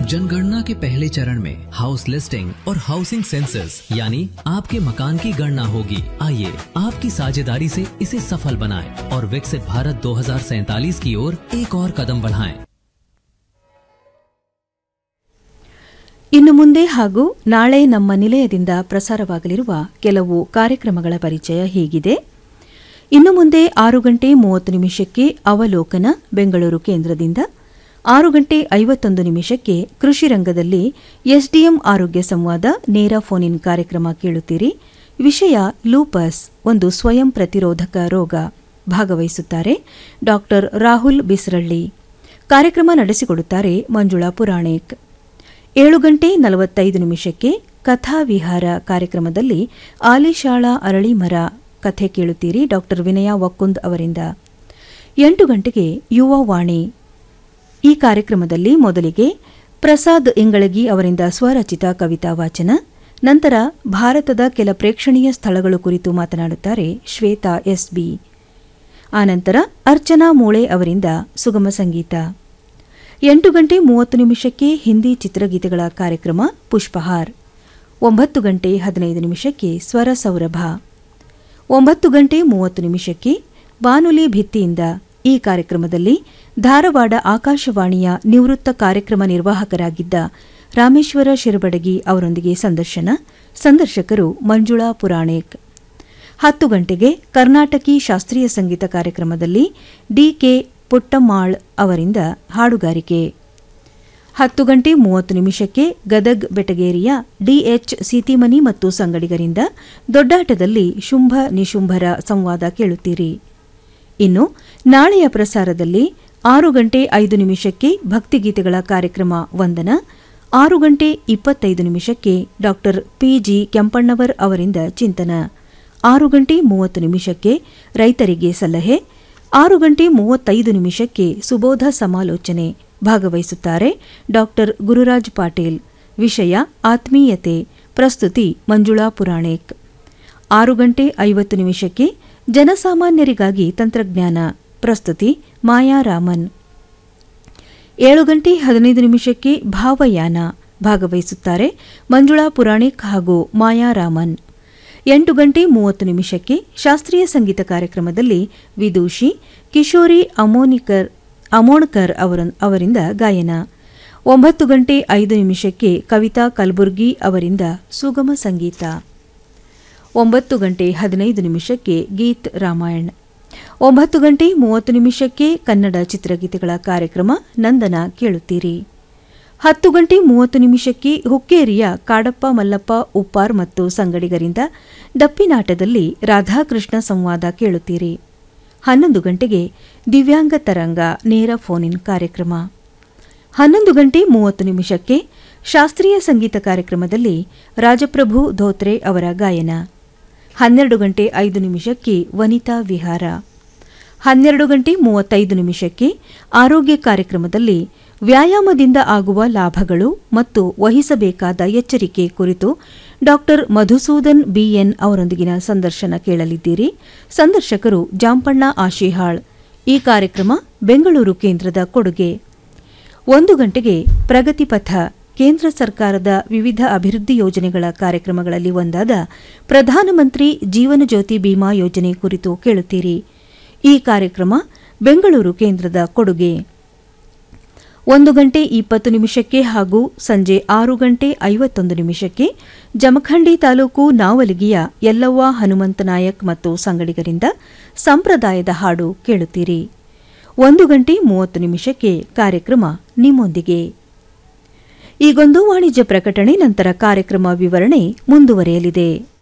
जनगणना के पहले चरण में हाउस लिस्टिंग और हाउसिंग सेंसस यानी आपके मकान की गणना होगी आइए आपकी साझेदारी से इसे सफल बनाएं और विकसित भारत 2047 की ओर एक और कदम बढ़ाएं। ಇನ್ನು ಮುಂದೆ ಹಾಗೂ ನಾಳೆ ನಮ್ಮ ನಿಲಯದಿಂದ ಪ್ರಸಾರವಾಗಲಿರುವ ಕೆಲವು ಕಾರ್ಯಕ್ರಮಗಳ ಪರಿಚಯ ಹೀಗಿದೆ ಇನ್ನು ಮುಂದೆ ಆರು ಗಂಟೆ ಮೂವತ್ತು ನಿಮಿಷಕ್ಕೆ ಅವಲೋಕನ ಬೆಂಗಳೂರು ಕೇಂದ್ರದಿಂದ ಆರು ಗಂಟೆ ಐವತ್ತೊಂದು ನಿಮಿಷಕ್ಕೆ ಕೃಷಿ ರಂಗದಲ್ಲಿ ಎಸ್ಡಿಎಂ ಆರೋಗ್ಯ ಸಂವಾದ ನೇರ ಫೋನ್ ಇನ್ ಕಾರ್ಯಕ್ರಮ ಕೇಳುತ್ತೀರಿ ವಿಷಯ ಲೂಪಸ್ ಒಂದು ಸ್ವಯಂ ಪ್ರತಿರೋಧಕ ರೋಗ ಭಾಗವಹಿಸುತ್ತಾರೆ ಡಾ ರಾಹುಲ್ ಬಿಸ್ರಳ್ಳಿ ಕಾರ್ಯಕ್ರಮ ನಡೆಸಿಕೊಡುತ್ತಾರೆ ಮಂಜುಳಾ ಪುರಾಣಿಕ್ ಏಳು ಗಂಟೆ ನಲವತ್ತೈದು ನಿಮಿಷಕ್ಕೆ ಕಥಾವಿಹಾರ ಕಾರ್ಯಕ್ರಮದಲ್ಲಿ ಆಲಿಶಾಳ ಅರಳಿ ಮರ ಕಥೆ ಕೇಳುತ್ತೀರಿ ಡಾ ವಿನಯ ವಕ್ಕುಂದ್ ಅವರಿಂದ ಎಂಟು ಗಂಟೆಗೆ ಯುವ ವಾಣಿ ಈ ಕಾರ್ಯಕ್ರಮದಲ್ಲಿ ಮೊದಲಿಗೆ ಪ್ರಸಾದ್ ಇಂಗಳಗಿ ಅವರಿಂದ ಸ್ವರಚಿತ ಕವಿತಾ ವಾಚನ ನಂತರ ಭಾರತದ ಕೆಲ ಪ್ರೇಕ್ಷಣೀಯ ಸ್ಥಳಗಳು ಕುರಿತು ಮಾತನಾಡುತ್ತಾರೆ ಶ್ವೇತಾ ಎಸ್ಬಿ ಆನಂತರ ಅರ್ಚನಾ ಮೂಳೆ ಅವರಿಂದ ಸುಗಮ ಸಂಗೀತ ಎಂಟು ಗಂಟೆ ಮೂವತ್ತು ನಿಮಿಷಕ್ಕೆ ಹಿಂದಿ ಚಿತ್ರಗೀತೆಗಳ ಕಾರ್ಯಕ್ರಮ ಪುಷ್ಪಹಾರ್ ಒಂಬತ್ತು ಗಂಟೆ ಹದಿನೈದು ನಿಮಿಷಕ್ಕೆ ಸ್ವರ ಸೌರಭ ಒಂಬತ್ತು ಗಂಟೆ ಮೂವತ್ತು ನಿಮಿಷಕ್ಕೆ ಬಾನುಲಿ ಭಿತ್ತಿಯಿಂದ ಈ ಕಾರ್ಯಕ್ರಮದಲ್ಲಿ ಧಾರವಾಡ ಆಕಾಶವಾಣಿಯ ನಿವೃತ್ತ ಕಾರ್ಯಕ್ರಮ ನಿರ್ವಾಹಕರಾಗಿದ್ದ ರಾಮೇಶ್ವರ ಶಿರಬಡಗಿ ಅವರೊಂದಿಗೆ ಸಂದರ್ಶನ ಸಂದರ್ಶಕರು ಮಂಜುಳಾ ಪುರಾಣಿಕ್ ಹತ್ತು ಗಂಟೆಗೆ ಕರ್ನಾಟಕಿ ಶಾಸ್ತ್ರೀಯ ಸಂಗೀತ ಕಾರ್ಯಕ್ರಮದಲ್ಲಿ ಡಿಕೆ ಪುಟ್ಟಮ್ಮಾಳ್ ಅವರಿಂದ ಹಾಡುಗಾರಿಕೆ ಹತ್ತು ಗಂಟೆ ಮೂವತ್ತು ನಿಮಿಷಕ್ಕೆ ಗದಗ್ ಬೆಟಗೇರಿಯ ಡಿಎಚ್ ಸೀತಿಮನಿ ಮತ್ತು ಸಂಗಡಿಗರಿಂದ ದೊಡ್ಡಾಟದಲ್ಲಿ ಶುಂಭ ನಿಶುಂಭರ ಸಂವಾದ ಕೇಳುತ್ತೀರಿ ಇನ್ನು ನಾಳೆಯ ಪ್ರಸಾರದಲ್ಲಿ ಆರು ಗಂಟೆ ಐದು ನಿಮಿಷಕ್ಕೆ ಭಕ್ತಿಗೀತೆಗಳ ಕಾರ್ಯಕ್ರಮ ವಂದನ ಆರು ಗಂಟೆ ಇಪ್ಪತ್ತೈದು ನಿಮಿಷಕ್ಕೆ ಡಾ ಪಿಜಿ ಕೆಂಪಣ್ಣವರ್ ಅವರಿಂದ ಚಿಂತನ ಆರು ಗಂಟೆ ಮೂವತ್ತು ನಿಮಿಷಕ್ಕೆ ರೈತರಿಗೆ ಸಲಹೆ ಆರು ಗಂಟೆ ಮೂವತ್ತೈದು ನಿಮಿಷಕ್ಕೆ ಸುಬೋಧ ಸಮಾಲೋಚನೆ ಭಾಗವಹಿಸುತ್ತಾರೆ ಡಾ ಗುರುರಾಜ್ ಪಾಟೀಲ್ ವಿಷಯ ಆತ್ಮೀಯತೆ ಪ್ರಸ್ತುತಿ ಮಂಜುಳಾ ಪುರಾಣಿಕ್ ಆರು ಗಂಟೆ ಐವತ್ತು ನಿಮಿಷಕ್ಕೆ ಜನಸಾಮಾನ್ಯರಿಗಾಗಿ ತಂತ್ರಜ್ಞಾನ ಪ್ರಸ್ತುತಿ ಮಾಯಾ ರಾಮನ್ ಏಳು ಗಂಟೆ ಹದಿನೈದು ನಿಮಿಷಕ್ಕೆ ಭಾವಯಾನ ಭಾಗವಹಿಸುತ್ತಾರೆ ಮಂಜುಳಾ ಪುರಾಣಿಕ್ ಹಾಗೂ ಮಾಯಾ ರಾಮನ್ ಎಂಟು ಗಂಟೆ ಮೂವತ್ತು ನಿಮಿಷಕ್ಕೆ ಶಾಸ್ತ್ರೀಯ ಸಂಗೀತ ಕಾರ್ಯಕ್ರಮದಲ್ಲಿ ವಿದೂಷಿ ಕಿಶೋರಿ ಅಮೋನಿಕರ್ ಅಮೋಣ್ಕರ್ ಅವರಿಂದ ಗಾಯನ ಒಂಬತ್ತು ಗಂಟೆ ಐದು ನಿಮಿಷಕ್ಕೆ ಕವಿತಾ ಕಲಬುರ್ಗಿ ಅವರಿಂದ ಸುಗಮ ಸಂಗೀತ ಒಂಬತ್ತು ಗಂಟೆ ಹದಿನೈದು ನಿಮಿಷಕ್ಕೆ ಗೀತ್ ರಾಮಾಯಣ್ ಒಂಬತ್ತು ಗಂಟೆ ಮೂವತ್ತು ನಿಮಿಷಕ್ಕೆ ಕನ್ನಡ ಚಿತ್ರಗೀತೆಗಳ ಕಾರ್ಯಕ್ರಮ ನಂದನ ಕೇಳುತ್ತೀರಿ ಹತ್ತು ಗಂಟೆ ಮೂವತ್ತು ನಿಮಿಷಕ್ಕೆ ಹುಕ್ಕೇರಿಯ ಕಾಡಪ್ಪ ಮಲ್ಲಪ್ಪ ಉಪ್ಪಾರ್ ಮತ್ತು ಸಂಗಡಿಗರಿಂದ ಡಪ್ಪಿನಾಟದಲ್ಲಿ ರಾಧಾಕೃಷ್ಣ ಸಂವಾದ ಕೇಳುತ್ತೀರಿ ಹನ್ನೊಂದು ಗಂಟೆಗೆ ದಿವ್ಯಾಂಗ ತರಂಗ ನೇರ ಫೋನ್ ಇನ್ ಕಾರ್ಯಕ್ರಮ ಹನ್ನೊಂದು ಗಂಟೆ ಮೂವತ್ತು ನಿಮಿಷಕ್ಕೆ ಶಾಸ್ತ್ರೀಯ ಸಂಗೀತ ಕಾರ್ಯಕ್ರಮದಲ್ಲಿ ರಾಜಪ್ರಭು ಧೋತ್ರೆ ಅವರ ಗಾಯನ ಹನ್ನೆರಡು ಗಂಟೆ ಐದು ನಿಮಿಷಕ್ಕೆ ವನಿತಾ ವಿಹಾರ ಹನ್ನೆರಡು ಗಂಟೆ ಮೂವತ್ತೈದು ನಿಮಿಷಕ್ಕೆ ಆರೋಗ್ಯ ಕಾರ್ಯಕ್ರಮದಲ್ಲಿ ವ್ಯಾಯಾಮದಿಂದ ಆಗುವ ಲಾಭಗಳು ಮತ್ತು ವಹಿಸಬೇಕಾದ ಎಚ್ಚರಿಕೆ ಕುರಿತು ಡಾ ಮಧುಸೂದನ್ ಬಿಎನ್ ಅವರೊಂದಿಗಿನ ಸಂದರ್ಶನ ಕೇಳಲಿದ್ದೀರಿ ಸಂದರ್ಶಕರು ಜಾಂಪಣ್ಣ ಆಶಿಹಾಳ್ ಈ ಕಾರ್ಯಕ್ರಮ ಬೆಂಗಳೂರು ಕೇಂದ್ರದ ಕೊಡುಗೆ ಒಂದು ಗಂಟೆಗೆ ಪ್ರಗತಿಪಥ ಕೇಂದ್ರ ಸರ್ಕಾರದ ವಿವಿಧ ಅಭಿವೃದ್ಧಿ ಯೋಜನೆಗಳ ಕಾರ್ಯಕ್ರಮಗಳಲ್ಲಿ ಒಂದಾದ ಪ್ರಧಾನಮಂತ್ರಿ ಜೀವನ ಜ್ಯೋತಿ ಬಿಮಾ ಯೋಜನೆ ಕುರಿತು ಕೇಳುತ್ತೀರಿ ಈ ಕಾರ್ಯಕ್ರಮ ಬೆಂಗಳೂರು ಕೇಂದ್ರದ ಕೊಡುಗೆ ಒಂದು ಗಂಟೆ ಇಪ್ಪತ್ತು ನಿಮಿಷಕ್ಕೆ ಹಾಗೂ ಸಂಜೆ ಆರು ಗಂಟೆ ಐವತ್ತೊಂದು ನಿಮಿಷಕ್ಕೆ ಜಮಖಂಡಿ ತಾಲೂಕು ನಾವಲಗಿಯ ಯಲ್ಲವ್ವ ಹನುಮಂತನಾಯಕ್ ಮತ್ತು ಸಂಗಡಿಗರಿಂದ ಸಂಪ್ರದಾಯದ ಹಾಡು ಕೇಳುತ್ತೀರಿ ಒಂದು ಗಂಟೆ ಮೂವತ್ತು ನಿಮಿಷಕ್ಕೆ ಕಾರ್ಯಕ್ರಮ ನಿಮ್ಮೊಂದಿಗೆ ಈಗೊಂದು ವಾಣಿಜ್ಯ ಪ್ರಕಟಣೆ ನಂತರ ಕಾರ್ಯಕ್ರಮ ವಿವರಣೆ ಮುಂದುವರೆಯಲಿದೆ